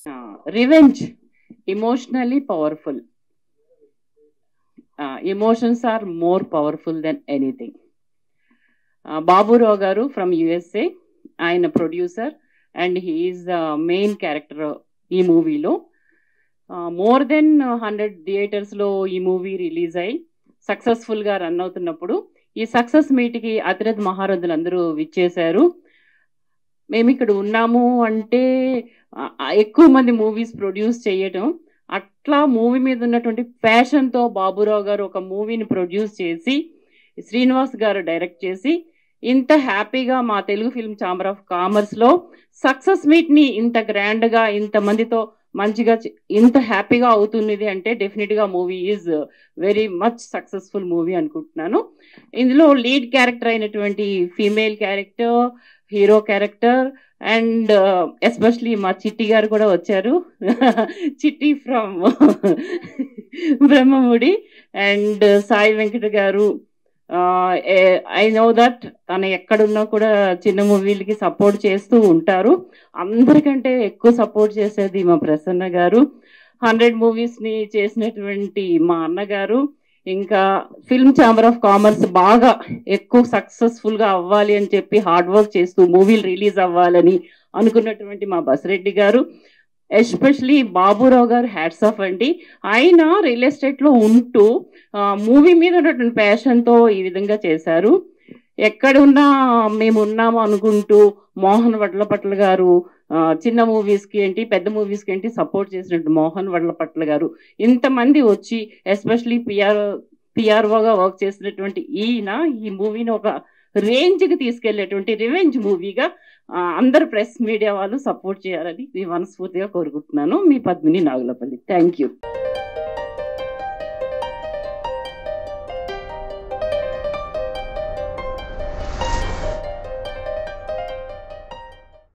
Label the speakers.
Speaker 1: revenge emotionally powerful emotions are more powerful than anything Baburao garu from USA ఆయన producer and he's the main character ఈ మూవీలో more than hundred థియేటర్స్లో ఈ movie release అయ్యి సక్సెస్ఫుల్గా run అవుతున్నప్పుడు ఈ సక్సెస్ మీట్కి అతిరథ్ మహారథులు అందరూ విచ్చేశారు మేము ఇక్కడ ఉన్నాము అంటే ఆ, ఎక్కువ మంది మూవీస్ ప్రొడ్యూస్ చేయటం అట్లా మూవీ మీద ఉన్నటువంటి ప్యాషన్తో బాబురావు గారు ఒక మూవీని ప్రొడ్యూస్ చేసి శ్రీనివాస్ గారు డైరెక్ట్ చేసి ఇంత హ్యాపీగా మా తెలుగు ఫిల్మ్ ఛాంబర్ ఆఫ్ కామర్స్లో సక్సెస్ మీట్ని ఇంత గ్రాండ్గా ఇంతమందితో మంచిగా చే- ఇంత హ్యాపీగా అవుతున్నది అంటే డెఫినెట్గా movie is very much successful movie అనుకుంటున్నాను ఇందులో లీడ్ క్యారెక్టర్ అయినటువంటి female character hero character and especially మా చిట్టి గారు కూడా వచ్చారు Chitti from Brahmamudi and Sai Venkata garu I know that తను ఎక్కడున్నా కూడా చిన్న మూవీలకి సపోర్ట్ చేస్తూ ఉంటారు అందరికంటే ఎక్కువ సపోర్ట్ చేసేది మా ప్రసన్న గారు హండ్రెడ్ మూవీస్ని చేసినటువంటి మా అన్నగారు ఇంకా ఫిల్మ్ ఛాంబర్ ఆఫ్ కామర్స్ బాగా ఎక్కువ సక్సెస్ఫుల్ గా అవ్వాలి అని చెప్పి హార్డ్ వర్క్ చేస్తూ మూవీలు రిలీజ్ అవ్వాలని అనుకున్నటువంటి మా బసిరెడ్డి గారు ఎస్పెషలీ బాబురావు గారు హ్యాట్స్ ఆఫ్ అండి ఆయన రియల్ ఎస్టేట్ లో ఉంటూ మూవీ మీద ఉన్నటువంటి passion తో ఈ విధంగా చేశారు ఎక్కడున్నా మేము ఉన్నాము అనుకుంటూ మోహన్ వడ్లపట్ల గారు ఆ, చిన్న మూవీస్కి ఏంటి పెద్ద మూవీస్కి ఏంటి సపోర్ట్ చేసినట్టు మోహన్ వడ్లపట్ల గారు ఇంతమంది వచ్చి ఎస్పెషలీ పిఆర్ పిఆర్ఓగా వర్క్ చేసినటువంటి ఈయన ఈ మూవీని ఒక రేంజ్కి తీసుకెళ్లేటువంటి రివెంజ్ మూవీగా ఆ, అందరు ప్రెస్ మీడియా వాళ్ళు సపోర్ట్ చేయాలని మీ మనస్ఫూర్తిగా కోరుకుంటున్నాను మీ పద్మిని నాగులపల్లి థ్యాంక్ యూ